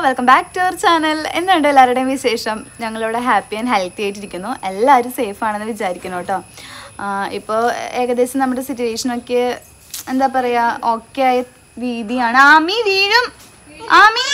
Welcome back to our channel എന്തുണ്ട് എല്ലാവരുടെയും വിശേഷം ഞങ്ങളിവിടെ ഹാപ്പി ആൻഡ് ഹെൽത്തി ആയിട്ടിരിക്കുന്നു എല്ലാവരും സേഫ് ആണെന്ന് വിചാരിക്കുന്നു കേട്ടോ ഇപ്പോൾ ഏകദേശം നമ്മുടെ സിറ്റുവേഷനൊക്കെ എന്താ പറയുക ഓക്കെ ആയ രീതിയാണ് ആമി വീഴും ആമി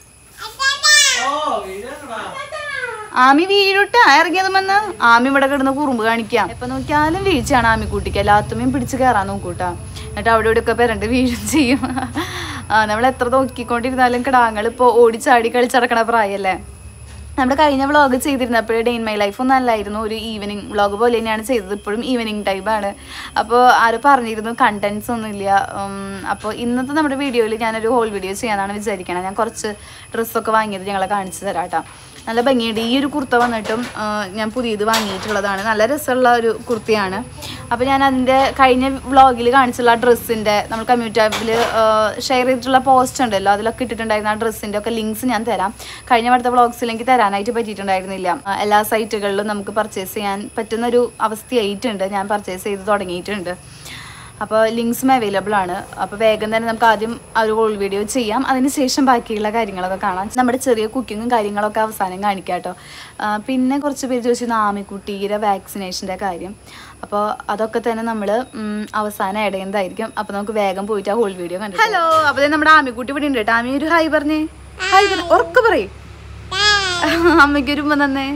ആമി വീഴുട്ടാ ഇറങ്ങിയത് വന്ന് ആമി ഇവിടെ കിടന്ന് കുറുമ്പ് കാണിക്കാം എപ്പൊ നോക്കിയാലും വീഴ്ചയാണ് ആമിക്കുട്ടിക്ക് എല്ലാത്തുമ്മയും പിടിച്ച് കയറാൻ നോക്കൂട്ടാ എന്നിട്ട് അവിടെ ഇവിടെ ഒക്കെ പെരണ്ട് വീഴും ചെയ്യും ആ, നമ്മൾ എത്ര നോക്കിക്കൊണ്ടിരുന്നാലും കിടാങ്ങൾ ഇപ്പോൾ ഓടിച്ചാടി കളിച്ചടക്കണ പ്രായമല്ലേ നമ്മുടെ കഴിഞ്ഞ വ്ളോഗ് ചെയ്തിരുന്നപ്പോഴേ ഡേ ഇൻ മൈ ലൈഫ് ഒന്നും അല്ലായിരുന്നു ഒരു ഈവനിങ് വ്ളോഗ് പോലെ തന്നെയാണ് ചെയ്തത് ഇപ്പോഴും ഈവനിങ് ടൈമാണ് അപ്പോൾ ആര് പറഞ്ഞിരുന്നു കണ്ടൻസ് ഒന്നുമില്ല അപ്പോൾ ഇന്നത്തെ നമ്മുടെ വീഡിയോയിൽ ഞാനൊരു ഹോൾ വീഡിയോ ചെയ്യാനാണ് വിചാരിക്കണത് ഞാൻ കുറച്ച് ഡ്രസ്സൊക്കെ വാങ്ങിയത് ഞങ്ങളെ കാണിച്ചു തരാം കേട്ടോ നല്ല ഭംഗിയുണ്ട് ഈ ഒരു കുർത്ത വന്നിട്ടും ആ, ഞാൻ പുതിയത് വാങ്ങിയിട്ടുള്ളതാണ് നല്ല രസമുള്ള ഒരു കുർത്തിയാണ് അപ്പോൾ ഞാൻ അതിൻ്റെ കഴിഞ്ഞ വ്ളോഗിൽ കാണിച്ചുള്ള ആ ഡ്രസ്സിൻ്റെ നമ്മൾ കമ്മ്യൂണിറ്റി ആപ്പിൽ ഷെയർ ചെയ്തിട്ടുള്ള പോസ്റ്റ് ഉണ്ടല്ലോ അതിലൊക്കെ ഇട്ടിട്ടുണ്ടായിരുന്ന ആ ഡ്രസ്സിൻ്റെ ഒക്കെ ലിങ്ക്സ് ഞാൻ തരാം കഴിഞ്ഞ അടുത്ത വ്ളോഗ്സിൽ എനിക്ക് തരാനായിട്ട് പറ്റിയിട്ടുണ്ടായിരുന്നില്ല ആ, എല്ലാ സൈറ്റുകളിലും നമുക്ക് പർച്ചേസ് ചെയ്യാൻ പറ്റുന്ന ഒരു അവസ്ഥയായിട്ടുണ്ട് ഞാൻ പർച്ചേസ് ചെയ്ത് തുടങ്ങിയിട്ടുണ്ട് അപ്പോൾ ലിങ്ക്സും അവൈലബിൾ ആണ് അപ്പോൾ വേഗം തന്നെ നമുക്ക് ആദ്യം ആ ഒരു ഹോൾ വീഡിയോ ചെയ്യാം അതിനുശേഷം ബാക്കിയുള്ള കാര്യങ്ങളൊക്കെ കാണാം നമ്മുടെ ചെറിയ കുക്കിങ്ങും കാര്യങ്ങളൊക്കെ അവസാനം കാണിക്കാം കേട്ടോ ആ, പിന്നെ കുറച്ച് പേര് ചോദിച്ചിരുന്നു ആമിക്കുട്ടിയുടെ വാക്സിനേഷൻ്റെ കാര്യം അപ്പോൾ അതൊക്കെ തന്നെ നമ്മൾ അവസാനം ആഡ് ചെയ്യുന്നതായിരിക്കും അപ്പോൾ നമുക്ക് വേഗം പോയിട്ട് ആ ഹോൾ വീഡിയോ കണ്ടു ഹലോ അപ്പോൾ ദേ നമ്മുടെ ആമിക്കുട്ടി ഇവിടെ ഉണ്ട് കേട്ടോ ആമി ഒരു ഹായ് പറഞ്ഞേ ഹായ് പറഞ്ഞു ഉറക്കെ പറയേ അമ്മയ്ക്ക് ഒരു ഉമ്മ തന്നേ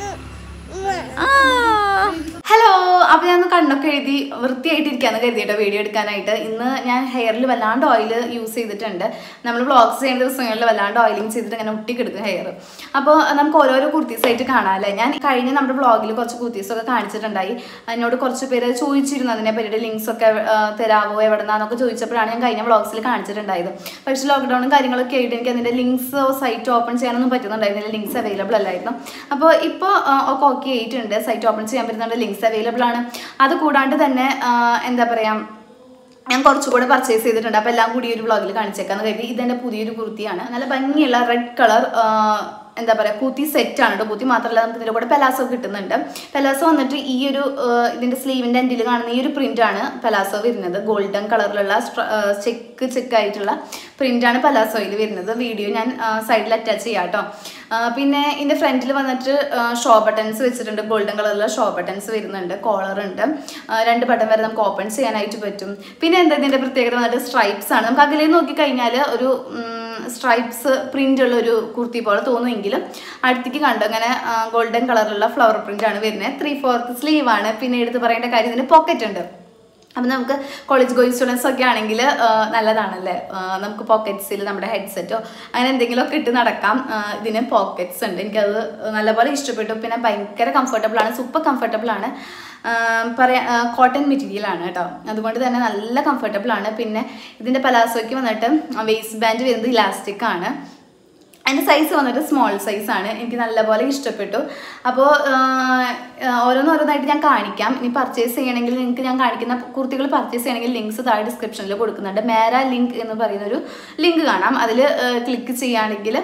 ഹലോ അപ്പൊ ഞാൻ ഒന്ന് കണ്ണൊക്കെ എഴുതി വൃത്തിയായിട്ടിരിക്കാന്ന് കരുതിയിട്ടോ വീഡിയോ എടുക്കാനായിട്ട് ഇന്ന് ഞാൻ ഹെയറിൽ വല്ലാണ്ട് ഓയിൽ യൂസ് ചെയ്തിട്ടുണ്ട് നമ്മൾ വ്ളോഗ്സ് ചെയ്യുന്ന ദിവസങ്ങളിൽ വല്ലാണ്ട് ഓയിലിംഗ് ചെയ്തിട്ട് ഇങ്ങനെ ഒട്ടിക്കെടുക്കും ഹെയർ അപ്പോൾ നമുക്ക് ഓരോരോ കുർത്തീസ് ആയിട്ട് കാണാമല്ലേ ഞാൻ കഴിഞ്ഞ നമ്മുടെ വ്ളോഗിൽ കുറച്ച് കുർത്തീസ് ഒക്കെ കാണിച്ചിട്ടുണ്ടായി എന്നോട് കുറച്ച് പേര് ചോദിച്ചിരുന്നു അതിനെ പറ്റിയിട്ട് ലിങ്ക്സ് ഒക്കെ ആ, തരാമോ എവിടെ നിന്നാന്നൊക്കെ ചോദിച്ചപ്പോഴാണ് ഞാൻ കഴിഞ്ഞ വ്ളോഗ്സിൽ കാണിച്ചിട്ടുണ്ടായത് പക്ഷേ ലോക്ക്ഡൗണും കാര്യങ്ങളൊക്കെ ആയിട്ട് എനിക്ക് അതിൻ്റെ ലിങ്ക്സ് സൈറ്റ് ഓപ്പൺ ചെയ്യാനൊന്നും പറ്റുന്നുണ്ടായിരുന്നില്ല ലിങ്ക്സ് അവൈലബിൾ അല്ലായിരുന്നു അപ്പോൾ ഇപ്പോൾ ഒക്കെ ഓക്കെ ആയിട്ടുണ്ട് സൈറ്റ് ഓപ്പൺ ചെയ്യാൻ പറ്റുന്നുണ്ട് ലിങ്ക്സ് അവൈലബിൾ ആണ് അത് കൂടാണ്ട് തന്നെ ആ, എന്താ പറയുക ഞാൻ കുറച്ചുകൂടെ പർച്ചേസ് ചെയ്തിട്ടുണ്ട് അപ്പോൾ എല്ലാം കൂടി ഈ ഒരു വ്ളോഗിൽ കാണിച്ചേക്കാന്ന് കരുതി ഇതെൻ്റെ പുതിയൊരു കുർത്തിയാണ് നല്ല ഭംഗിയുള്ള റെഡ് കളർ എന്താ പറയുക കൂത്തി സെറ്റാണ് കേട്ടോ കൂത്തി മാത്രമല്ല നമുക്ക് ഇതിൻ്റെ കൂടെ പെലാസോ കിട്ടുന്നുണ്ട് പെലാസോ വന്നിട്ട് ഈ ഒരു ആ, ഇതിൻ്റെ സ്ലീവിൻ്റെ എൻഡിൽ കാണുന്ന ഈ ഒരു പ്രിൻ്റാണ് പെലാസോ വരുന്നത് ഗോൾഡൻ കളറിലുള്ള ചെക്ക് ചെക്ക് ആയിട്ടുള്ള പ്രിൻ്റാണ് പെലാസോയിൽ വരുന്നത് വീഡിയോ ഞാൻ സൈഡിൽ അറ്റാച്ച് ചെയ്യാം കേട്ടോ ആ, പിന്നെ ഇതിൻ്റെ ഫ്രണ്ടിൽ വന്നിട്ട് ഷോ ബട്ടൺസ് വെച്ചിട്ടുണ്ട് ഗോൾഡൻ കളറിലുള്ള ഷോ ബട്ടൺസ് വരുന്നുണ്ട് കോളർ ഉണ്ട് ആ, രണ്ട് ബട്ടൺ വരെ നമുക്ക് ഓപ്പൺ ചെയ്യാനായിട്ട് പറ്റും പിന്നെ എന്താ ഇതിൻ്റെ പ്രത്യേകത വന്നിട്ട് സ്ട്രൈപ്സ് ആണ് നമുക്ക് അകലെ നോക്കിക്കഴിഞ്ഞാൽ ഒരു സ്ട്രൈപ്സ് പ്രിൻ്റ് ഉള്ള ഒരു കുർത്തി പോലെ തോന്നുമെങ്കിലും അടുത്തേക്ക് കണ്ടു അങ്ങനെ ഗോൾഡൻ കളറിലുള്ള ഫ്ലവർ പ്രിൻ്റ് ആണ് വരുന്നത് ത്രീ ഫോർത്ത് സ്ലീവ് ആണ് പിന്നെ എടുത്ത് പറയേണ്ട കാര്യം ഇതിന് പോക്കറ്റ് ഉണ്ട് അപ്പം നമുക്ക് കോളേജ് ഗോയിങ് സ്റ്റുഡൻസ് ഒക്കെ ആണെങ്കിൽ നല്ലതാണല്ലേ ആ, നമുക്ക് പോക്കറ്റ്സിൽ നമ്മുടെ ഹെഡ്സെറ്റോ അങ്ങനെ എന്തെങ്കിലുമൊക്കെ ഇട്ട് നടക്കാം ആ, ഇതിന് പോക്കറ്റ്സ് ഉണ്ട് എനിക്കത് നല്ലപോലെ ഇഷ്ടപ്പെട്ടു പിന്നെ ഭയങ്കര കംഫർട്ടബിൾ ആണ് സൂപ്പർ കംഫർട്ടബിൾ ആണ് ആ, പറയാ കോട്ടൺ മെറ്റീരിയൽ ആണ് കേട്ടോ അതുകൊണ്ട് തന്നെ നല്ല കംഫർട്ടബിൾ ആണ് പിന്നെ ഇതിൻ്റെ പലാസോയ്ക്ക് വന്നിട്ട് വേസ്റ്റ് ബാൻഡ് വരുന്നത് ഇലാസ്റ്റിക് ആണ് അതിൻ്റെ സൈസ് വന്നിട്ട് സ്മോൾ സൈസാണ് എനിക്ക് നല്ലപോലെ ഇഷ്ടപ്പെട്ടു അപ്പോൾ ഓരോന്നോരോന്നായിട്ട് ഞാൻ കാണിക്കാം ഇനി പർച്ചേസ് ചെയ്യണമെങ്കിൽ നിങ്ങൾക്ക് ഞാൻ കാണിക്കുന്ന കുർത്തികൾ പർച്ചേസ് ചെയ്യണമെങ്കിൽ ലിങ്ക്സ് താഴെ ഡിസ്ക്രിപ്ഷനിൽ കൊടുക്കുന്നുണ്ട് മേര ലിങ്ക് എന്ന് പറയുന്നൊരു ലിങ്ക് കാണാം അതിൽ ക്ലിക്ക് ചെയ്യുകയാണെങ്കിൽ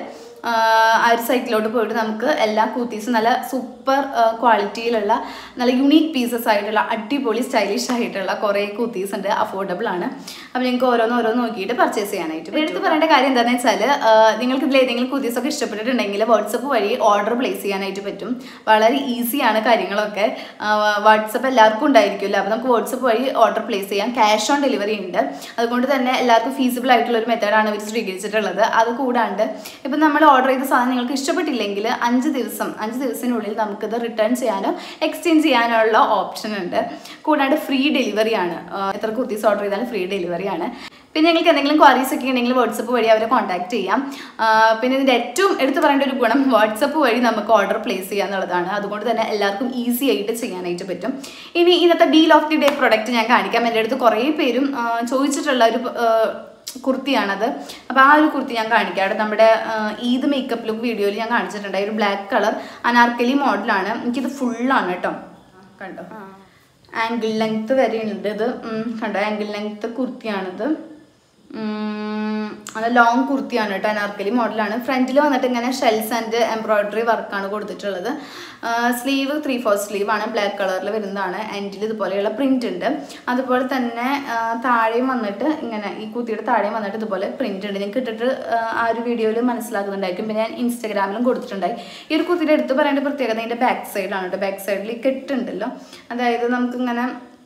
ആ ഒരു സൈറ്റിലോട്ട് പോയിട്ട് നമുക്ക് എല്ലാ കുർത്തീസും നല്ല സൂപ്പർ ക്വാളിറ്റിയിലുള്ള നല്ല യുണീക്ക് പീസസ് ആയിട്ടുള്ള അടിപൊളി സ്റ്റൈലിഷ് ആയിട്ടുള്ള കുറേ കുർത്തീസ് ഉണ്ട് അഫോർഡബിൾ ആണ് അപ്പോൾ നിങ്ങൾക്ക് ഓരോന്ന് ഓരോന്ന് നോക്കിയിട്ട് പർച്ചേസ് ചെയ്യാനായിട്ട് പറ്റും. എടുത്ത് പറയേണ്ട കാര്യം എന്താണെന്ന് വെച്ചാൽ നിങ്ങൾക്ക് ഇതിൽ ഏതെങ്കിലും കുർത്തീസ് ഒക്കെ ഇഷ്ടപ്പെട്ടിട്ടുണ്ടെങ്കിൽ വാട്സപ്പ് വഴി ഓർഡർ പ്ലേസ് ചെയ്യാനായിട്ട് പറ്റും വളരെ ഈസിയാണ് കാര്യങ്ങളൊക്കെ വാട്സപ്പ് എല്ലാവർക്കും ഉണ്ടായിരിക്കുമല്ലോ അപ്പോൾ നമുക്ക് വാട്സപ്പ് വഴി ഓർഡർ പ്ലേസ് ചെയ്യാം ക്യാഷ് ഓൺ ഡെലിവറി ഉണ്ട് അതുകൊണ്ട് തന്നെ എല്ലാവർക്കും ഫീസിബിൾ ആയിട്ടുള്ള ഒരു മെത്തേഡാണ് ഇവർ സ്വീകരിച്ചിട്ടുള്ളത് അത് കൂടാണ്ട് ഇപ്പം നമ്മൾ ഓർഡർ ചെയ്ത സാധനം നിങ്ങൾക്ക് ഇഷ്ടപ്പെട്ടില്ലെങ്കിൽ അഞ്ച് ദിവസം അഞ്ച് ദിവസത്തിനുള്ളിൽ നമുക്കിത് റിട്ടേൺ ചെയ്യാനോ എക്സ്ചേഞ്ച് ചെയ്യാനുള്ള ഓപ്ഷൻ ഉണ്ട് കൂടാണ്ട് ഫ്രീ ഡെലിവറി ആണ് ആ, എത്ര കുർത്തീസ് ഓർഡർ ചെയ്താലും ഫ്രീ ഡെലിവറി ആണ് പിന്നെ നിങ്ങൾക്ക് എന്തെങ്കിലും ക്വാറീസ് ഒക്കെ ഉണ്ടെങ്കിൽ വാട്സപ്പ് വഴി അവരെ കോൺടാക്ട് ചെയ്യാം ആ, പിന്നെ ഇതിൻ്റെ ഏറ്റവും എടുത്തു പറയേണ്ട ഒരു ഗുണം വാട്സപ്പ് വഴി നമുക്ക് ഓർഡർ പ്ലേസ് ചെയ്യുക എന്നുള്ളതാണ് അതുകൊണ്ട് തന്നെ എല്ലാവർക്കും ഈസി ആയിട്ട് ചെയ്യാനായിട്ട് പറ്റും ഇനി ഇന്നത്തെ deal of the day product ഞാൻ കാണിക്കാം എൻ്റെ അടുത്ത് കുറേ പേരും ആ, ചോദിച്ചിട്ടുള്ള ഒരു ആ, കുർത്തിയാണത് അപ്പോൾ ആ ഒരു കുർത്തി ഞാൻ കാണിക്കാം അവിടെ നമ്മുടെ ആ, ഈദ് മേക്കപ്പ് ലുക്ക് വീഡിയോയിൽ ഞാൻ കാണിച്ചിട്ടുണ്ട് ഒരു ബ്ലാക്ക് കളർ അനാർക്കലി മോഡലാണ് എനിക്കിത് ഫുള്ളാണ് കേട്ടോ കണ്ടോ ആംഗിൾ ലെങ്ത് വരെ ഉണ്ട് ഇത് ഉം, കണ്ടോ ആംഗിൾ ലെങ്ത് കുർത്തിയാണിത് അത് ലോങ് കുർത്തിയാണ് കേട്ടോ അനാർക്കലി മോഡലാണ് ഫ്രണ്ടിൽ വന്നിട്ട് ഇങ്ങനെ ഷെൽസ് ആൻഡ് എംബ്രോയിഡറി വർക്കാണ് കൊടുത്തിട്ടുള്ളത് സ്ലീവ് ത്രീ ഫോർ സ്ലീവ് ആണ് ബ്ലാക്ക് കളറിൽ വരുന്നതാണ് എൻഡിൽ ഇതുപോലെയുള്ള പ്രിന്റ് ഉണ്ട് അതുപോലെ തന്നെ ആ, താഴെയും വന്നിട്ട് ഇങ്ങനെ ഈ കുത്തിയുടെ താഴെയും വന്നിട്ട് ഇതുപോലെ പ്രിന്റ് ഉണ്ട് നിങ്ങൾക്ക് ഇട്ടിട്ട് ആ, ആ ഒരു വീഡിയോയിൽ മനസ്സിലാക്കുന്നുണ്ടായിരിക്കും പിന്നെ ഞാൻ ഇൻസ്റ്റാഗ്രാമിലും കൊടുത്തിട്ടുണ്ടായി ഈ ഒരു കുത്തിയുടെ എടുത്ത് പറയേണ്ട പ്രത്യേകത ഇതിൻ്റെ ബാക്ക് സൈഡാണ് കേട്ടോ ബാക്ക് സൈഡിൽ കെട്ടുണ്ടല്ലോ അതായത് നമുക്കിങ്ങനെ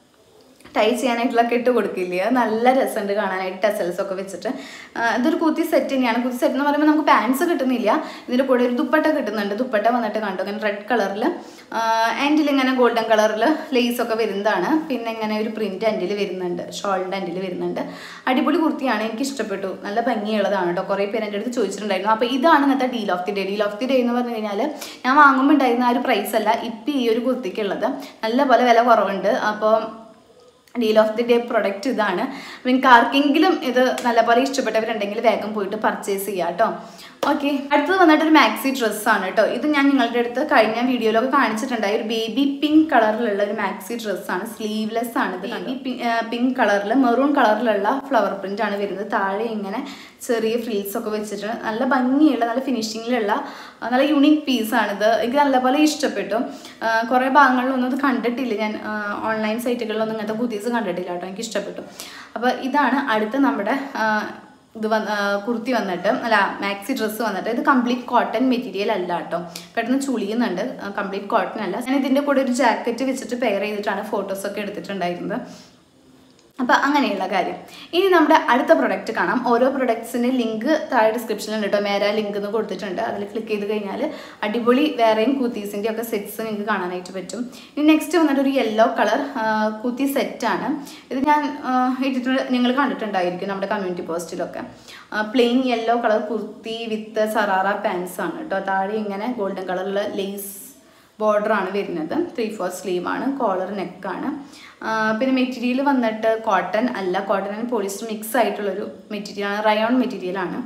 ടൈ ചെയ്യാനായിട്ടുള്ള കെട്ട് കൊടുക്കില്ലേ അത് നല്ല രസമുണ്ട് കാണാനായിട്ട് ടെസൽസ് ഒക്കെ വെച്ചിട്ട് ആ, ഇതൊരു കുത്തി സെറ്റ് തന്നെയാണ് കുത്തി സെറ്റ് എന്ന് പറയുമ്പോൾ നമുക്ക് പാൻസ് കിട്ടുന്നില്ല ഇതിൻ്റെ കൂടെ ഒരു ദുപ്പട്ട കിട്ടുന്നുണ്ട് ദുപ്പട്ട വന്നിട്ട് കണ്ടു ഇങ്ങനെ റെഡ് കളറിൽ എൻഡിൽ ഇങ്ങനെ ഗോൾഡൻ കളറിൽ ലേസ് ഒക്കെ വരുന്നതാണ് പിന്നെ ഇങ്ങനെ ഒരു പ്രിന്റ് എൻഡിൽ വരുന്നുണ്ട് ഷോളിൻ്റെ എൻഡിൽ വരുന്നുണ്ട് അടിപൊളി കുർത്തിയാണ് എനിക്ക് ഇഷ്ടപ്പെട്ടു നല്ല ഭംഗിയുള്ളതാണ് കേട്ടോ കുറേ പേര് എൻ്റെ അടുത്ത് ചോദിച്ചിട്ടുണ്ടായിരുന്നു അപ്പോൾ ഇതാണ് ഇന്നത്തെ deal of the day deal of the day എന്ന് പറഞ്ഞു കഴിഞ്ഞാൽ ഞാൻ വാങ്ങുമ്പോൾ ഉണ്ടായിരുന്ന ആ ഒരു പ്രൈസ് അല്ല ഇപ്പം ഈ ഒരു കുർത്തിക്കുള്ളത് നല്ല പോലെ വില കുറവുണ്ട് അപ്പോൾ deal of the day product ഇതാണ് നിങ്ങൾക്ക് ആർക്കെങ്കിലും ഇത് നല്ലപോലെ ഇഷ്ടപ്പെട്ടവരുണ്ടെങ്കിൽ വേഗം പോയിട്ട് പർച്ചേസ് ചെയ്യാം കേട്ടോ ഓക്കെ അടുത്തത് വന്നിട്ട് ഒരു മാക്സി ഡ്രസ്സാണ് കേട്ടോ ഇത് ഞാൻ നിങ്ങളുടെ അടുത്ത് കഴിഞ്ഞ വീഡിയോയിലൊക്കെ കാണിച്ചിട്ടുണ്ടായി ഒരു ബേബി പിങ്ക് കളറിലുള്ള ഒരു മാക്സി ഡ്രസ്സാണ് സ്ലീവ്ലെസ് ആണ് ഇത് ബേബി പിങ്ക് കളറിൽ മെറൂൺ കളറിലുള്ള ഫ്ലവർ പ്രിന്റ് ആണ് വരുന്നത് താഴെ ഇങ്ങനെ ചെറിയ ഫ്രീൽസ് ഒക്കെ വെച്ചിട്ട് നല്ല ഭംഗിയുള്ള നല്ല ഫിനിഷിങ്ങിലുള്ള ആ, നല്ല യുണീക്ക് പീസാണിത് എനിക്ക് നല്ലപോലെ ഇഷ്ടപ്പെട്ടു ആ, കുറേ ഭാഗങ്ങളിലൊന്നും ഇത് കണ്ടിട്ടില്ല ഞാൻ ഓൺലൈൻ സൈറ്റുകളിലൊന്നും ഇങ്ങനത്തെ കുത്തീസ് കണ്ടിട്ടില്ല കേട്ടോ എനിക്ക് ഇഷ്ടപ്പെട്ടു അപ്പോൾ ഇതാണ് അടുത്ത നമ്മുടെ ആ, ഇത് വന്ന് ആ, കുർത്തി വന്നിട്ട് അല്ല മാക്സി ഡ്രസ്സ് വന്നിട്ട് ഇത് കംപ്ലീറ്റ് കോട്ടൺ മെറ്റീരിയൽ അല്ല കേട്ടോ പെട്ടെന്ന് ചുളിയുന്നുണ്ട് കംപ്ലീറ്റ് കോട്ടൺ അല്ല ഞാൻ ഇതിൻ്റെ കൂടെ ഒരു ജാക്കറ്റ് വെച്ചിട്ട് പെയർ ചെയ്തിട്ടാണ് ഫോട്ടോസൊക്കെ എടുത്തിട്ടുണ്ടായിരുന്നത് അപ്പോൾ അങ്ങനെയുള്ള കാര്യം ഇനി നമ്മുടെ അടുത്ത പ്രൊഡക്റ്റ് കാണാം ഓരോ പ്രൊഡക്ട്സിൻ്റെ ലിങ്ക് താഴെ ഡിസ്ക്രിപ്ഷനിലുണ്ട് കേട്ടോ മേര ലിങ്ക് എന്ന് കൊടുത്തിട്ടുണ്ട് അതിൽ ക്ലിക്ക് ചെയ്ത് കഴിഞ്ഞാൽ അടിപൊളി വേറെയും കൂത്തീസിൻ്റെ ഒക്കെ സെറ്റ്സ് നിങ്ങൾക്ക് കാണാനായിട്ട് പറ്റും ഇനി നെക്സ്റ്റ് വന്നിട്ട് ഒരു യെല്ലോ കളർ കൂത്തി സെറ്റാണ് ഇത് ഞാൻ ആ, ഇട്ടിട്ട് നിങ്ങൾ കണ്ടിട്ടുണ്ടായിരിക്കും നമ്മുടെ കമ്മ്യൂണിറ്റി പോസ്റ്റിലൊക്കെ plain yellow colour kurti with sharara pants ആണ് കേട്ടോ താഴെ ഇങ്ങനെ ഗോൾഡൻ കളറിലുള്ള ലേസ് ബോർഡറാണ് വരുന്നത് ത്രീ ഫോർ സ്ലീവ് ആണ് കോളർ നെക്കാണ് പിന്നെ മെറ്റീരിയൽ വന്നിട്ട് കോട്ടൺ അല്ല കോട്ടൺ ആൻഡ് പോളിസ്റ്റർ മിക്സ് ആയിട്ടുള്ളൊരു മെറ്റീരിയലാണ് റയോൺ മെറ്റീരിയലാണ്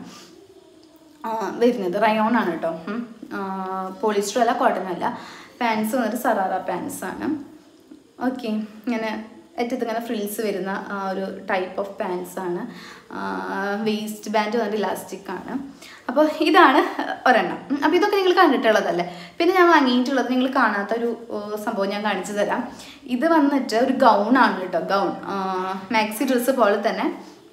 വരുന്നത് റയോൺ ആണ് കേട്ടോ പോളിസ്റ്റർ അല്ല കോട്ടൺ അല്ല പാൻസ് വന്നിട്ട് സറാറ പാൻസ് ആണ് ഓക്കെ ഇങ്ങനെ അറ്റത്ത് ഇങ്ങനെ ഫ്രിൽസ് വരുന്ന ആ ഒരു ടൈപ്പ് ഓഫ് പാൻസ് ആണ് വേസ്റ്റ് ബാൻഡ് വന്നിട്ട് ഇലാസ്റ്റിക് ആണ് അപ്പോൾ ഇതാണ് ഒരെണ്ണം ഉം, അപ്പോൾ ഇതൊക്കെ നിങ്ങൾ കണ്ടിട്ടുള്ളതല്ലേ പിന്നെ ഞാൻ വാങ്ങിയിട്ടുള്ളത് നിങ്ങൾ കാണാത്ത ഒരു ഏർ, സംഭവം ഞാൻ കാണിച്ചു തരാം ഇത് വന്നിട്ട് ഒരു ഗൗൺ ആണ് കേട്ടോ ഗൗൺ മാക്സി ഡ്രസ്സ് പോലെ തന്നെ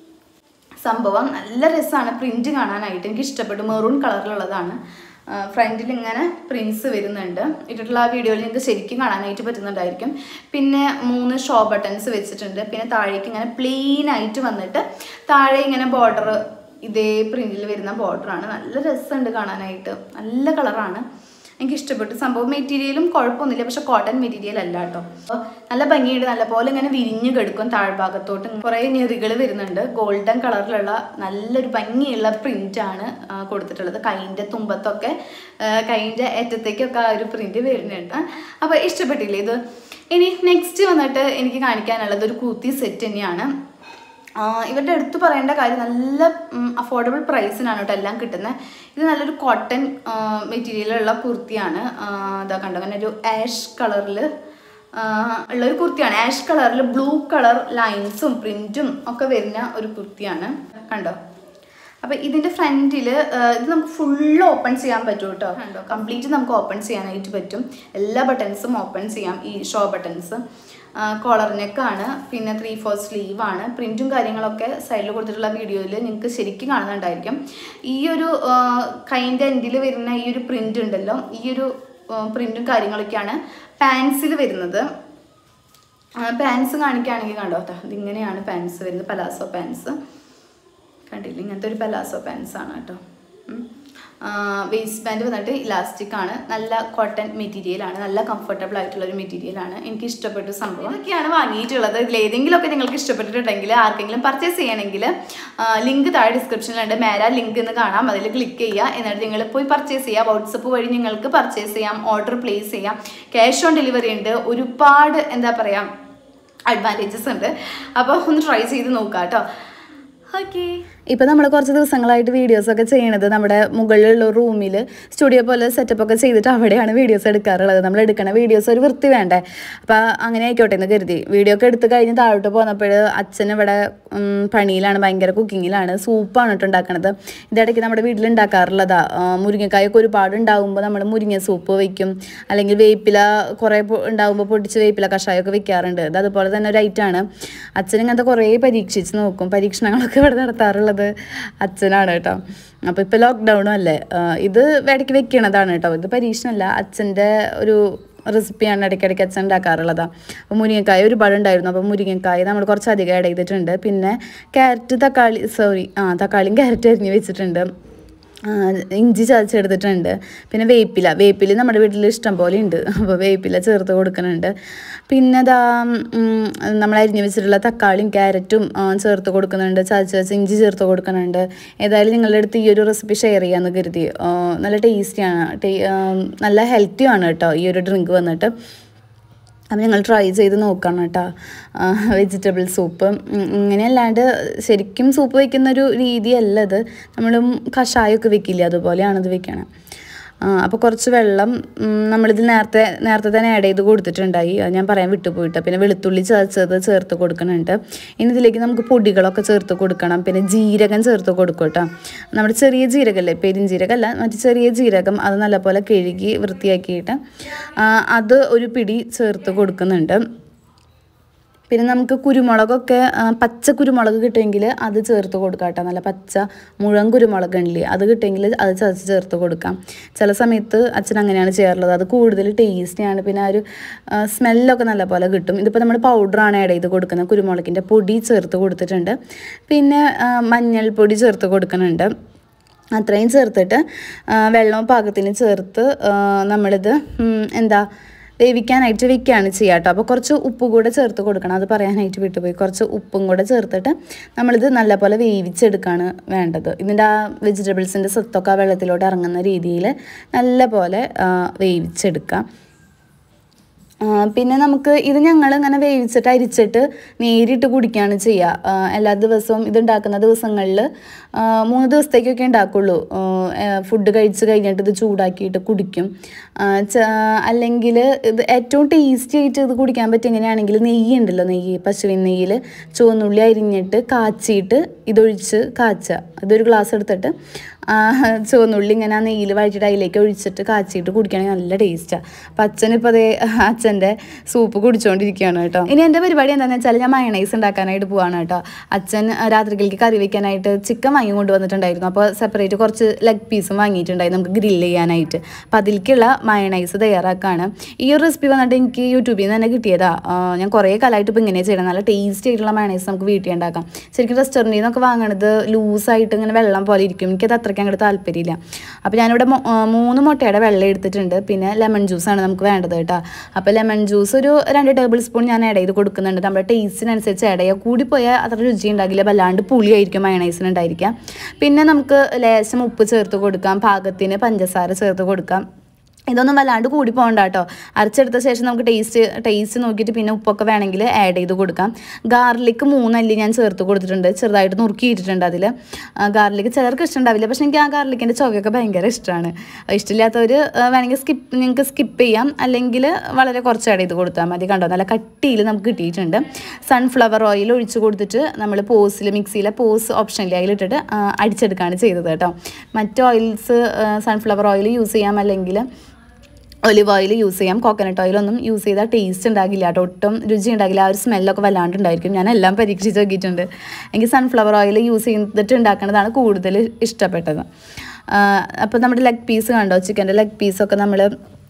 സംഭവം നല്ല രസമാണ് പ്രിന്റ് കാണാനായിട്ട് എനിക്ക് ഇഷ്ടപ്പെട്ടു മെറൂൺ കളറിലുള്ളതാണ് ഫ്രണ്ടിൽ ഇങ്ങനെ പ്രിൻസ് വരുന്നുണ്ട് ഇട്ടിട്ടുള്ള ആ വീഡിയോയിൽ നിങ്ങൾക്ക് ശരിക്കും കാണാനായിട്ട് പറ്റുന്നുണ്ടായിരിക്കും പിന്നെ മൂന്ന് ഷോ ബട്ടൺസ് വെച്ചിട്ടുണ്ട് പിന്നെ താഴേക്ക് ഇങ്ങനെ പ്ലെയിൻ ആയിട്ട് വന്നിട്ട് താഴെ ഇങ്ങനെ ബോർഡർ ഇതേ പ്രിന്റിൽ വരുന്ന ബോർഡറാണ് നല്ല രസമുണ്ട് കാണാനായിട്ട് നല്ല കളറാണ് എനിക്ക് ഇഷ്ടപ്പെട്ടു സംഭവം മെറ്റീരിയലും കുഴപ്പമൊന്നുമില്ല പക്ഷെ കോട്ടൺ മെറ്റീരിയൽ അല്ല കേട്ടോ അപ്പോൾ നല്ല ഭംഗിയുണ്ട് നല്ലപോലെ ഇങ്ങനെ വിരിഞ്ഞ് കിടക്കും താഴ്ഭാഗത്തോട്ട് കുറേ ഞെറികൾ വരുന്നുണ്ട് ഗോൾഡൻ കളറിലുള്ള നല്ലൊരു ഭംഗിയുള്ള പ്രിന്റ് ആണ് ആ, കൊടുത്തിട്ടുള്ളത് കൈൻ്റെ തുമ്പത്തൊക്കെ ആ, കൈൻ്റെ അറ്റത്തേക്കൊക്കെ ആ ഒരു പ്രിന്റ് വരുന്നുണ്ട് അപ്പോൾ ഇഷ്ടപ്പെട്ടില്ലേ ഇത് ഇനി നെക്സ്റ്റ് വന്നിട്ട് എനിക്ക് കാണിക്കാനുള്ളത് ഒരു കൂത്തി സെറ്റ് തന്നെയാണ് ആ, ഇവരുടെ എടുത്തു പറയേണ്ട കാര്യം നല്ല അഫോർഡബിൾ പ്രൈസിനാണ് കേട്ടോ എല്ലാം കിട്ടുന്നത് ഇത് നല്ലൊരു കോട്ടൺ മെറ്റീരിയലുള്ള കുർത്തിയാണ് ആ, ഇതാ കണ്ടോ അങ്ങനെ ഒരു ആഷ് കളറിൽ ഉള്ള ഒരു കുർത്തിയാണ് ആഷ് കളറിൽ ബ്ലൂ കളർ ലൈൻസും പ്രിൻറ്റും ഒക്കെ വരുന്ന ഒരു കുർത്തിയാണ് കണ്ടോ അപ്പോൾ ഇതിൻ്റെ ഫ്രണ്ടിൽ ഇത് നമുക്ക് ഫുള്ള് ഓപ്പൺ ചെയ്യാൻ പറ്റും കേട്ടോ കണ്ടോ കംപ്ലീറ്റ് നമുക്ക് ഓപ്പൺ ചെയ്യാനായിട്ട് പറ്റും എല്ലാ ബട്ടൺസും ഓപ്പൺ ചെയ്യാം ഈ ഷോ ബട്ടൺസ് കോളർ നെക്കാണ് പിന്നെ ത്രീ ഫോർ സ്ലീവ് ആണ് പ്രിൻറ്റും കാര്യങ്ങളൊക്കെ സൈഡിൽ കൊടുത്തിട്ടുള്ള വീഡിയോയിൽ നിങ്ങൾക്ക് ശരിക്കും കാണുന്നുണ്ടായിരിക്കും ഈ ഒരു കൈൻ്റെ എൻഡിൽ വരുന്ന ഈ ഒരു പ്രിൻ്റ് ഉണ്ടല്ലോ ഈ ഒരു പ്രിൻറ്റും കാര്യങ്ങളൊക്കെയാണ് പാൻസിൽ വരുന്നത് പാൻസ് കാണിക്കുകയാണെങ്കിൽ കണ്ടോ ദാ ഇതിങ്ങനെയാണ് പാൻസ് വരുന്നത് പലാസോ പാൻസ് കണ്ടില്ല ഇങ്ങനത്തെ ഒരു പലാസോ പാൻസ് ആണ് കേട്ടോ വേസ്റ്റ് ബാൻഡ് വന്നിട്ട് ഇലാസ്റ്റിക് ആണ് നല്ല കോട്ടൺ മെറ്റീരിയൽ ആണ് നല്ല കംഫർട്ടബിൾ ആയിട്ടുള്ള ഒരു മെറ്റീരിയൽ ആണ് എനിക്ക് ഇഷ്ടപ്പെട്ട സംഭവം ഇതൊക്കെയാണ് വാങ്ങിയിട്ടുള്ളത് ഇതിൽ ഏതെങ്കിലുമൊക്കെ നിങ്ങൾക്ക് ഇഷ്ടപ്പെട്ടിട്ടുണ്ടെങ്കിൽ ആർക്കെങ്കിലും പർച്ചേസ് ചെയ്യണമെങ്കിൽ ലിങ്ക് താഴെ ഡിസ്ക്രിപ്ഷനിലുണ്ട് മേര ലിങ്ക് എന്ന് കാണാം അതിൽ ക്ലിക്ക് ചെയ്യുക എന്നിട്ട് നിങ്ങൾ പോയി പർച്ചേസ് ചെയ്യുക വാട്സപ്പ് വഴി നിങ്ങൾക്ക് പർച്ചേസ് ചെയ്യാം ഓർഡർ പ്ലേസ് ചെയ്യാം ക്യാഷ് ഓൺ ഡെലിവറി ഉണ്ട് ഒരുപാട് എന്താ പറയുക അഡ്വാൻറ്റേജസ് ഉണ്ട് അപ്പോൾ ഒന്ന് ട്രൈ ചെയ്ത് നോക്കാം കേട്ടോ ഓക്കെ ഇപ്പോൾ നമ്മൾ കുറച്ച് ദിവസങ്ങളായിട്ട് വീഡിയോസൊക്കെ ചെയ്യണത് നമ്മുടെ മുകളിലുള്ള റൂമിൽ സ്റ്റുഡിയോ പോലെ സെറ്റപ്പ് ഒക്കെ ചെയ്തിട്ട് അവിടെയാണ് വീഡിയോസ് എടുക്കാറുള്ളത് നമ്മൾ എടുക്കണ വീഡിയോസ് ഒരു വൃത്തി വേണ്ടേ അപ്പോൾ അങ്ങനെ ആയിക്കോട്ടെ എന്ന് കരുതി വീഡിയോ ഒക്കെ എടുത്ത് കഴിഞ്ഞ് താഴോട്ട് പോന്നപ്പോൾ അച്ഛൻ ഇവിടെ ഉം, പണിയിലാണ് ഭയങ്കര കുക്കിങ്ങിലാണ് സൂപ്പാണ് കേട്ടോ ഉണ്ടാക്കണത് ഇതിടയ്ക്ക് നമ്മുടെ വീട്ടിൽ ഉണ്ടാക്കാറുള്ളതാ ആ, മുരിങ്ങക്കായൊക്കെ ഒരുപാട് ഉണ്ടാകുമ്പോൾ നമ്മൾ മുരിങ്ങ സൂപ്പ് വയ്ക്കും അല്ലെങ്കിൽ വേപ്പില കുറേ പൊ- ഉണ്ടാകുമ്പോൾ പൊടിച്ച് വേപ്പില കഷായമൊക്കെ വെക്കാറുണ്ട് ഇത് അതുപോലെ തന്നെ ഒരു ഐറ്റമാണ് അച്ഛൻ ഇങ്ങനത്തെ കുറേ പരീക്ഷിച്ച് നോക്കും പരീക്ഷണങ്ങളൊക്കെ ഇവിടെ നടത്താറുള്ളത് അച്ഛനാണ് കേട്ടോ അപ്പോൾ ഇപ്പോൾ ലോക്ക്ഡൗണും അല്ലേ ആ, ഇത് ഇടയ്ക്ക് വെക്കണതാണ് കേട്ടോ ഇത് പരീക്ഷണമല്ല അച്ഛൻ്റെ ഒരു റെസിപ്പിയാണ് ഇടയ്ക്കിടയ്ക്ക് അച്ഛൻ ഉണ്ടാക്കാറുള്ളതാണ് അപ്പോൾ മുരിങ്ങക്കായ ഒരുപാട് ഉണ്ടായിരുന്നു അപ്പോൾ മുരിങ്ങക്കായ നമ്മൾ കുറച്ച് അധികം ആഡ് ചെയ്തിട്ടുണ്ട് പിന്നെ ക്യാരറ്റ് തക്കാളി സോറി ആ തക്കാളിയും ക്യാരറ്റ് അരിഞ്ഞ് വെച്ചിട്ടുണ്ട് ആ, ഇഞ്ചി ചതച്ചെടുത്തിട്ടുണ്ട് പിന്നെ വേപ്പില വേപ്പില നമ്മുടെ വീട്ടിൽ ഇഷ്ടം പോലെ ഉണ്ട് അപ്പോൾ വേപ്പില ചേർത്ത് കൊടുക്കുന്നുണ്ട് പിന്നെ അതാ നമ്മൾ അരിഞ്ഞു വെച്ചിട്ടുള്ള തക്കാളിയും ക്യാരറ്റും ആ, ചേർത്ത് കൊടുക്കുന്നുണ്ട് ചതച്ച് വെച്ച് ഇഞ്ചി ചേർത്ത് കൊടുക്കുന്നുണ്ട് ഏതായാലും നിങ്ങളുടെ അടുത്ത് ഈ ഒരു റെസിപ്പി ഷെയർ ചെയ്യാമെന്ന് കരുതി ആ, നല്ല ടേസ്റ്റിയാണ് ടേ ആ, നല്ല ഹെൽത്തിയാണ് കേട്ടോ ഈ ഒരു ഡ്രിങ്ക് വന്നിട്ട് അപ്പം ഞങ്ങൾ ട്രൈ ചെയ്ത് നോക്കണം കേട്ടോ വെജിറ്റബിൾ സൂപ്പ് ഇങ്ങനെ അല്ലാണ്ട് ശരിക്കും സൂപ്പ് വെക്കുന്ന ഒരു രീതിയല്ല ഇത് നമ്മൾ കഷായമൊക്കെ വെക്കില്ലേ അതുപോലെയാണ് ഇത് വെക്കണം അപ്പോൾ കുറച്ച് വെള്ളം ഉം, നമ്മളിതിൽ നേരത്തെ നേരത്തെ തന്നെ ആഡ് ചെയ്ത് കൊടുത്തിട്ടുണ്ടായി അത് ഞാൻ പറയാൻ വിട്ടുപോയിട്ട് പിന്നെ വെളുത്തുള്ളി ചതച്ചത് ചേർത്ത് കൊടുക്കുന്നുണ്ട് ഇനി ഇതിലേക്ക് നമുക്ക് പൊടികളൊക്കെ ചേർത്ത് കൊടുക്കണം പിന്നെ ജീരകം ചേർത്ത് കൊടുക്കും കേട്ടോ നമ്മുടെ ചെറിയ ജീരകമല്ലേ പെരിഞ്ജീരകമല്ല മറ്റു ചെറിയ ജീരകം അത് നല്ലപോലെ കഴുകി വൃത്തിയാക്കിയിട്ട് ആ, അത് ഒരു പിടി ചേർത്ത് കൊടുക്കുന്നുണ്ട് പിന്നെ നമുക്ക് കുരുമുളകൊക്കെ ആ, പച്ച കുരുമുളക് കിട്ടുമെങ്കിൽ അത് ചേർത്ത് കൊടുക്കാം കേട്ടോ നല്ല പച്ച മുഴൻ കുരുമുളക് ഉണ്ടല്ലേ അത് കിട്ടുമെങ്കിൽ അത് ചതച്ച് ചേർത്ത് കൊടുക്കാം ചില സമയത്ത് അച്ഛൻ അങ്ങനെയാണ് ചെയ്യാറുള്ളത് അത് കൂടുതൽ ടേസ്റ്റിയാണ് പിന്നെ ആ ഒരു സ്മെല്ലൊക്കെ നല്ല പോലെ കിട്ടും ഇതിപ്പോൾ നമ്മൾ പൗഡറാണ് ആഡ് ചെയ്ത് കൊടുക്കുന്നത് കുരുമുളകിൻ്റെ പൊടി ചേർത്ത് കൊടുത്തിട്ടുണ്ട് പിന്നെ ആ, മഞ്ഞൾപ്പൊടി ചേർത്ത് കൊടുക്കുന്നുണ്ട് അത്രയും ചേർത്തിട്ട് ആ, വെള്ളവും പാകത്തിന് ചേർത്ത് ആ, നമ്മളിത് ഉം, എന്താ വേവിക്കാനായിട്ട് വെക്കുകയാണ് ചെയ്യുക കേട്ടോ അപ്പോൾ കുറച്ച് ഉപ്പ് കൂടെ ചേർത്ത് കൊടുക്കണം അത് പറയാനായിട്ട് വിട്ടുപോയി കുറച്ച് ഉപ്പും കൂടെ ചേർത്തിട്ട് നമ്മളിത് നല്ലപോലെ വേവിച്ചെടുക്കുകയാണ് വേണ്ടത് ഇതിൻ്റെ ആ വെജിറ്റബിൾസിൻ്റെ സത്തൊക്കെ ആ വെള്ളത്തിലോട്ട് ഇറങ്ങുന്ന രീതിയിൽ നല്ലപോലെ ആ, വേവിച്ചെടുക്കാം ആ, പിന്നെ നമുക്ക് ഇത് ഞങ്ങൾ ഇങ്ങനെ വേവിച്ചിട്ട് അരിച്ചിട്ട് നേരിട്ട് കുടിക്കുകയാണ് ചെയ്യുക ആ, എല്ലാ ദിവസവും ഇത് ഉണ്ടാക്കുന്ന ദിവസങ്ങളിൽ മൂന്ന് ദിവസത്തേക്കൊക്കെ ഉണ്ടാക്കുള്ളൂ ഫുഡ് കഴിച്ച് കഴിഞ്ഞിട്ട് ഇത് ചൂടാക്കിയിട്ട് കുടിക്കും അല്ലെങ്കിൽ ഇത് ഏറ്റവും ടേസ്റ്റി ആയിട്ട് ഇത് കുടിക്കാൻ പറ്റും എങ്ങനെയാണെങ്കിൽ നെയ്യ് ഉണ്ടല്ലോ നെയ്യ് പശുവിൻ നെയ്യിൽ ചുവന്നുള്ളി അരിഞ്ഞിട്ട് കാച്ചിയിട്ട് ഇതൊഴിച്ച് കാച്ചുക ഇതൊരു ഗ്ലാസ് എടുത്തിട്ട് ആ, ചുവന്നുള്ളി ഇങ്ങനെ ആ നെയ്യിൽ വഴിച്ചിട്ട് അതിലേക്ക് ഒഴിച്ചിട്ട് കാച്ചിയിട്ട് കുടിക്കുകയാണെങ്കിൽ നല്ല ടേസ്റ്റാണ് അപ്പം അച്ഛനിപ്പോൾ അതേ അച്ഛൻ്റെ സൂപ്പ് കുടിച്ചുകൊണ്ടിരിക്കുകയാണ് കേട്ടോ ഇനി എൻ്റെ പരിപാടി എന്താണെന്ന് വെച്ചാൽ ഞാൻ മയണൈസ് ഉണ്ടാക്കാനായിട്ട് പോവാണ് കേട്ടോ അച്ഛൻ രാത്രികളിലേക്ക് കറി വെക്കാനായിട്ട് ചിക്കൻ വാങ്ങി കൊണ്ടുവന്നിട്ടുണ്ടായിരുന്നു അപ്പോൾ സെപ്പറേറ്റ് കുറച്ച് ലെഗ് പീസും വാങ്ങിയിട്ടുണ്ടായി നമുക്ക് ഗ്രില്ല് ചെയ്യാനായിട്ട് അപ്പോൾ അതിലേക്കുള്ള മയണൈസ് തയ്യാറാക്കാണ് ഈ ഒരു റെസിപ്പി വന്നിട്ട് എനിക്ക് യൂട്യൂബിൽ നിന്ന് തന്നെ കിട്ടിയതാ ആ, ഞാൻ കുറേ കാലമായിട്ട് ഇപ്പോൾ ഇങ്ങനെ ചെയ്യണം നല്ല ടേസ്റ്റി ആയിട്ടുള്ള മയണൈസ് നമുക്ക് വീട്ടിൽ ഉണ്ടാക്കാം ശരിക്കും റെസ്റ്റോറൻറ്റിൽ നിന്നൊക്കെ വാങ്ങണത് ലൂസായിട്ട് ഇങ്ങനെ വെള്ളം പോലെ ഇരിക്കും എനിക്കത് അത്രയ്ക്ക് അങ്ങോട്ട് താല്പര്യമില്ല അപ്പോൾ ഞാനിവിടെ മൊ- ആ, മൂന്ന് മുട്ടയുടെ വെള്ളം എടുത്തിട്ടുണ്ട് പിന്നെ ലെമൺ ജ്യൂസാണ് നമുക്ക് വേണ്ടത് കേട്ടോ അപ്പോൾ ലെമൺ ജ്യൂസ് ഒരു രണ്ട് ടേബിൾ സ്പൂൺ ഞാൻ ആഡ് ചെയ്ത് കൊടുക്കുന്നുണ്ട് നമ്മുടെ ടേസ്റ്റിനനുസരിച്ച് ആഡ് ചെയ്യുക കൂടിപ്പോയാൽ അത്ര രുചി ഉണ്ടാകില്ല വല്ലാണ്ട് പുളിയായിരിക്കും മയണൈസിന് ഉണ്ടായിരിക്കുക പിന്നെ നമുക്ക് ലേശം ഉപ്പ് ചേർത്ത് കൊടുക്കാം പാകത്തിന് പഞ്ചസാര ചേർത്ത് കൊടുക്കാം ഇതൊന്നും വല്ലാണ്ട് കൂടി പോകണ്ട കേട്ടോ അരച്ചെടുത്ത ശേഷം നമുക്ക് ടേസ്റ്റ് ടേസ്റ്റ് നോക്കിയിട്ട് പിന്നെ ഉപ്പൊക്കെ വേണമെങ്കിൽ ആഡ് ചെയ്ത് കൊടുക്കാം ഗാർലിക്ക് മൂന്നല്ലി ഞാൻ ചേർത്ത് കൊടുത്തിട്ടുണ്ട് ചെറുതായിട്ട് നുറുക്കിയിട്ടിട്ടുണ്ട് അതിൽ ഗാർലിക്ക് ചിലർക്ക് ഇഷ്ടമുണ്ടാവില്ല പക്ഷേ എനിക്ക് ആ ഗാർലിക്കിൻ്റെ ചുവയൊക്കെ ഭയങ്കര ഇഷ്ടമാണ് ഇഷ്ടമില്ലാത്തവർ വേണമെങ്കിൽ സ്കിപ്പ് നിങ്ങൾക്ക് സ്കിപ്പ് ചെയ്യാം അല്ലെങ്കിൽ വളരെ കുറച്ച് ആഡ് ചെയ്ത് കൊടുത്താൽ മതി കണ്ടോ നല്ല കട്ടിയിൽ നമുക്ക് കിട്ടിയിട്ടുണ്ട് സൺഫ്ലവർ ഓയിൽ ഒഴിച്ച് കൊടുത്തിട്ട് നമ്മൾ പോസിൽ മിക്സിയിലെ പോസ് ഓപ്ഷനിൽ അതിലിട്ടിട്ട് ആ, അടിച്ചെടുക്കുകയാണ് ചെയ്തത് കേട്ടോ മറ്റ് ഓയിൽസ് സൺഫ്ലവർ ഓയിൽ യൂസ് ചെയ്യാം അല്ലെങ്കിൽ ഒലിവ് ഓയിൽ യൂസ് ചെയ്യാം കോക്കനട്ട് ഓയിലൊന്നും യൂസ് ചെയ്താൽ ടേസ്റ്റ് ഉണ്ടാകില്ല കേട്ടോ ഒട്ടും രുചി ഉണ്ടാകില്ല ആ ഒരു സ്മെല്ലൊക്കെ വല്ലാണ്ട് ഉണ്ടായിരിക്കും ഞാൻ എല്ലാം പരീക്ഷിച്ച് നോക്കിയിട്ടുണ്ട് എനിക്ക് സൺഫ്ലവർ ഓയിൽ യൂസ് ചെയ്തിട്ട് ഉണ്ടാക്കുന്നതാണ് കൂടുതൽ ഇഷ്ടപ്പെട്ടത് അപ്പോൾ നമ്മുടെ ലെഗ് പീസ് കണ്ടോ ചിക്കൻ്റെ ലെഗ് പീസൊക്കെ നമ്മൾ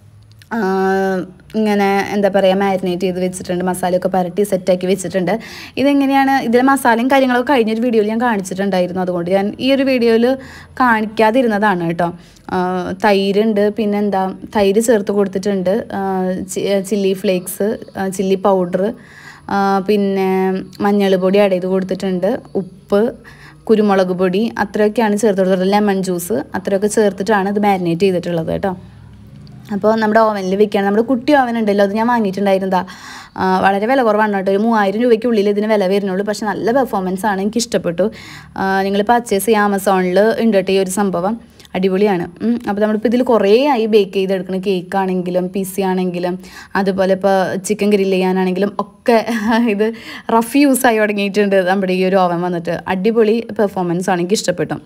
ഇങ്ങനെ എന്താ പറയുക മാരിനേറ്റ് ചെയ്ത് വെച്ചിട്ടുണ്ട് മസാലയൊക്കെ പരട്ടി സെറ്റാക്കി വെച്ചിട്ടുണ്ട് ഇതെങ്ങനെയാണ് ഇതിലെ മസാലയും കാര്യങ്ങളൊക്കെ കഴിഞ്ഞൊരു വീഡിയോയിൽ ഞാൻ കാണിച്ചിട്ടുണ്ടായിരുന്നു അതുകൊണ്ട് ഞാൻ ഈ ഒരു വീഡിയോയിൽ കാണിക്കാതിരുന്നതാണ് കേട്ടോ ആ, തൈരുണ്ട് പിന്നെന്താ തൈര് ചേർത്ത് കൊടുത്തിട്ടുണ്ട് ചില്ലി ഫ്ലേക്സ് ചില്ലി പൗഡർ പിന്നെ മഞ്ഞൾ പൊടി ആഡ് ചെയ്ത് കൊടുത്തിട്ടുണ്ട് ഉപ്പ് കുരുമുളക് പൊടി അത്രയൊക്കെയാണ് ചേർത്ത് കൊടുത്തിട്ടുള്ളത് ലെമൺ ജ്യൂസ് അത്രയൊക്കെ ചേർത്തിട്ടാണ് ഇത് മാരിനേറ്റ് ചെയ്തിട്ടുള്ളത് കേട്ടോ അപ്പോൾ നമ്മുടെ ഓവനിൽ വെക്കുകയാണ് നമ്മുടെ കുട്ടി ഓവൻ ഉണ്ടല്ലോ അത് ഞാൻ വാങ്ങിയിട്ടുണ്ടായിരുന്നതാ ആ, വളരെ വില കുറവാണ് കേട്ടോ ഒരു മൂവായിരം രൂപയ്ക്കുള്ളിൽ ഇതിന് വില വരുന്നുള്ളൂ പക്ഷെ നല്ല പെർഫോമൻസ് ആണ് എനിക്ക് ഇഷ്ടപ്പെട്ടു നിങ്ങൾ പർച്ചേസ് ചെയ്യുക ആമസോണിൽ ഉണ്ട് കേട്ടോ ഈ ഒരു സംഭവം അടിപൊളിയാണ് അപ്പോൾ നമ്മളിപ്പോൾ ഇതിൽ കുറേ ആയി ബേക്ക് ചെയ്തെടുക്കണം കേക്ക് ആണെങ്കിലും പിസി ആണെങ്കിലും അതുപോലെ ഇപ്പോൾ ചിക്കൻ ഗ്രില്ല് ചെയ്യാനാണെങ്കിലും ഒക്കെ ഇത് റഫ് യൂസ് ആയി തുടങ്ങിയിട്ടുണ്ട് നമ്മുടെ ഈ ഒരു ഓവൻ വന്നിട്ട് അടിപൊളി പെർഫോമൻസ് ആണ് എനിക്ക് ഇഷ്ടപ്പെട്ടു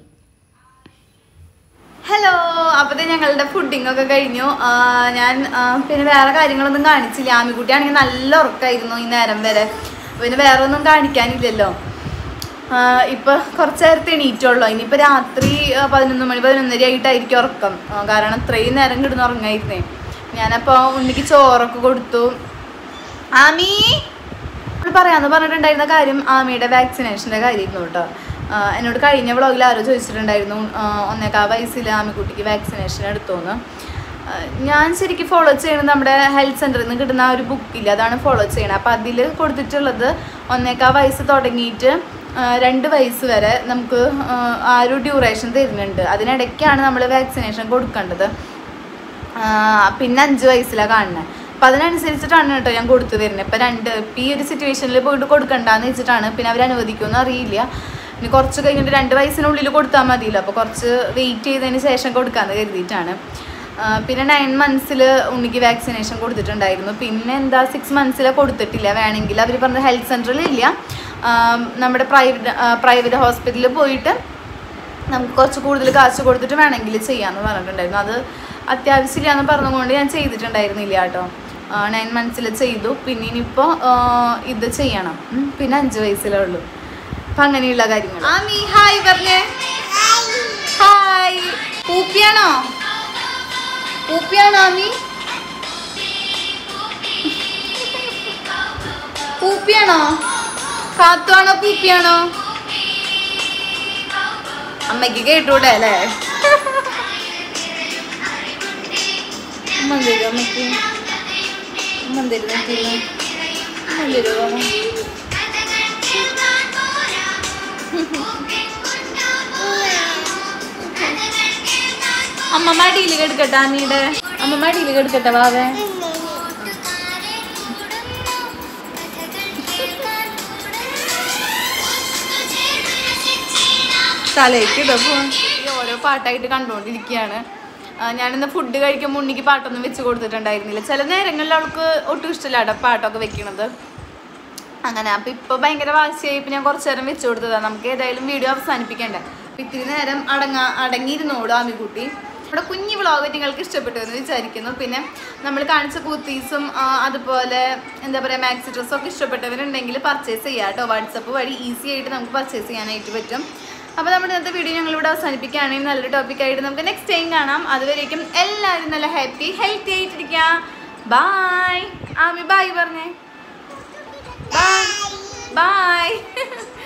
ഹലോ അപ്പത്തെ ഞങ്ങളുടെ ഫുഡിങ് ഒക്കെ കഴിഞ്ഞു ആ, ഞാൻ ആ, പിന്നെ വേറെ കാര്യങ്ങളൊന്നും കാണിച്ചില്ല ആമിക്കുട്ടിയാണെങ്കിൽ നല്ല ഉറക്കമായിരുന്നു ഈ നേരം വരെ പിന്നെ വേറെ ഒന്നും കാണിക്കാനില്ലല്ലോ ആ, ഇപ്പൊ കുറച്ച് നേരത്തെ എണീറ്റുള്ളൂ ഇനിയിപ്പോ രാത്രി ആ, പതിനൊന്ന് മണി പതിനൊന്നര ആയിട്ടായിരിക്കും ഉറക്കം ആ, കാരണം അത്രയും നേരം കിടന്ന് ഉറങ്ങായിരുന്നേ ഞാനപ്പോ ഉണ്ണിക്ക് ചോറൊക്കെ കൊടുത്തു ആമി അവള് പറയാന്ന് പറഞ്ഞിട്ടുണ്ടായിരുന്ന കാര്യം ആമിയുടെ വാക്സിനേഷൻ്റെ കാര്യമായിരുന്നു കേട്ടോ ആ, എന്നോട് കഴിഞ്ഞ വ്ളോഗിൽ ആരോ ചോദിച്ചിട്ടുണ്ടായിരുന്നു ആ, ഒന്നേക്കാ വയസ്സിൽ ആമിക്കുട്ടിക്ക് വാക്സിനേഷൻ എടുത്തോന്ന് ആ, ഞാൻ ശരിക്കും ഫോളോ ചെയ്യുന്നത് നമ്മുടെ ഹെൽത്ത് സെൻറ്ററിൽ നിന്ന് കിട്ടുന്ന ആ ഒരു ബുക്കില്ല അതാണ് ഫോളോ ചെയ്യണത് അപ്പോൾ അതിൽ കൊടുത്തിട്ടുള്ളത് ഒന്നേക്കാ വയസ്സ് തുടങ്ങിയിട്ട് ആ, രണ്ട് വയസ്സ് വരെ നമുക്ക് ആ, ആ ഒരു ഡ്യൂറേഷൻ തരുന്നുണ്ട് അതിനിടയ്ക്കാണ് നമ്മൾ വാക്സിനേഷൻ കൊടുക്കേണ്ടത് ആ, പിന്നെ അഞ്ച് വയസ്സിലാണ് കാണുന്നത് അപ്പം അതിനനുസരിച്ചിട്ടാണ് കേട്ടോ ഞാൻ കൊടുത്തു തരുന്നത് ഇപ്പം രണ്ട് ഇപ്പം ഈ ഒരു സിറ്റുവേഷനിൽ പോയിട്ട് കൊടുക്കണ്ടെന്ന് വെച്ചിട്ടാണ് പിന്നെ അവർ അനുവദിക്കുമെന്ന് അറിയില്ല ഇനി കുറച്ച് കഴിഞ്ഞിട്ട് രണ്ട് വയസ്സിനുള്ളിൽ കൊടുത്താൽ മതിയല്ലോ അപ്പോൾ കുറച്ച് വെയിറ്റ് ചെയ്തതിന് ശേഷം കൊടുക്കാമെന്ന് കരുതിയിട്ടാണ് ആ, പിന്നെ നയൻ മന്ത്സിൽ ഉണ്ണിക്ക് വാക്സിനേഷൻ കൊടുത്തിട്ടുണ്ടായിരുന്നു പിന്നെ എന്താ സിക്സ് മന്ത്സിൽ കൊടുത്തിട്ടില്ല വേണമെങ്കിൽ അവർ പറഞ്ഞ ഹെൽത്ത് സെൻറ്ററിൽ ഇല്ല ആ, നമ്മുടെ പ്രൈവറ്റ് പ്രൈവറ്റ് ഹോസ്പിറ്റലിൽ പോയിട്ട് നമുക്ക് കുറച്ച് കൂടുതൽ കാശ് കൊടുത്തിട്ട് വേണമെങ്കിൽ ചെയ്യാമെന്ന് പറഞ്ഞിട്ടുണ്ടായിരുന്നു അത് അത്യാവശ്യമില്ല എന്ന് പറഞ്ഞുകൊണ്ട് ഞാൻ ചെയ്തിട്ടുണ്ടായിരുന്നില്ല കേട്ടോ നയൻ മന്ത്സിൽ ചെയ്തു പിന്നെ ഇനിയിപ്പോൾ ഇത് ചെയ്യണം ഉം, പിന്നെ അഞ്ച് വയസ്സിലേ ഉള്ളൂ അപ്പം അങ്ങനെയുള്ള കാര്യങ്ങൾ ആ മീ ഹായ് പറഞ്ഞേ ഹായ് പൂപ്പിയാണോ പൂപ്പിയാണോ ആമി പൂപ്പിയാണോ കാത്തുവാണോ പൂപ്പിയാണോ അമ്മയ്ക്ക് കേട്ടൂടെ അല്ലേ ഉമ്മ തരുമോ അമ്മയ്ക്ക് ഉമ്മ തരുമോ നോക്കിയിരുന്നോ? ഉമ്മ തരുമോ അമ്മമ്മ അടിയിൽ കെടുക്കട്ടെ അമ്മയുടെ അമ്മമ്മ അടിയിൽ കെടുക്കട്ടെ വാവേ തലയ്ക്ക് ഇടപ്പോ ഈ ഓരോ പാട്ടായിട്ട് കണ്ടുകൊണ്ടിരിക്കുകയാണ് ആ, ഞാനിന്ന് ഫുഡ് കഴിക്കുമ്പോൾ ഉണ്ണിക്ക് പാട്ടൊന്നും വെച്ച് കൊടുത്തിട്ടുണ്ടായിരുന്നില്ല ചില നേരങ്ങളിൽ അവൾക്ക് ഒട്ടും ഇഷ്ടമില്ല കേട്ടോ പാട്ടൊക്കെ വെക്കണത് അങ്ങനെ അപ്പൊ ഇപ്പൊ ഭയങ്കര വാശിയായി ഇപ്പൊ ഞാൻ കുറച്ചു നേരം വെച്ചു കൊടുത്തതാണ് നമുക്ക് ഏതായാലും വീഡിയോ അവസാനിപ്പിക്കണ്ടേ അപ്പൊ ഇത്തിരി നേരം അടങ്ങാ അടങ്ങിയിരുന്നോളൂ ആമിക്കുട്ടി നമ്മുടെ കുഞ്ഞു വ്ളോഗ് നിങ്ങൾക്ക് ഇഷ്ടപ്പെട്ടു എന്ന് വിചാരിക്കുന്നു പിന്നെ നമ്മൾ കാണിച്ച കുർത്തീസും ആ, അതുപോലെ എന്താ പറയുക മാക്സി ഡ്രസ്സും ഒക്കെ ഇഷ്ടപ്പെട്ടവരുണ്ടെങ്കിൽ പർച്ചേസ് ചെയ്യാം കേട്ടോ വാട്സപ്പ് വഴി ഈസി ആയിട്ട് നമുക്ക് പർച്ചേസ് ചെയ്യാനായിട്ട് പറ്റും അപ്പോൾ നമ്മുടെ ഇന്നത്തെ വീഡിയോ ഞങ്ങളിവിടെ അവസാനിപ്പിക്കുകയാണെങ്കിൽ നല്ലൊരു ടോപ്പിക്കായിട്ട് നമുക്ക് നെക്സ്റ്റ് ടൈം കാണാം അതുവരേക്കും എല്ലാവരും നല്ല ഹാപ്പി ഹെൽത്തി ആയിട്ടിരിക്കുക ബായ് ആമി ബായ് പറഞ്ഞേ Bye. Bye.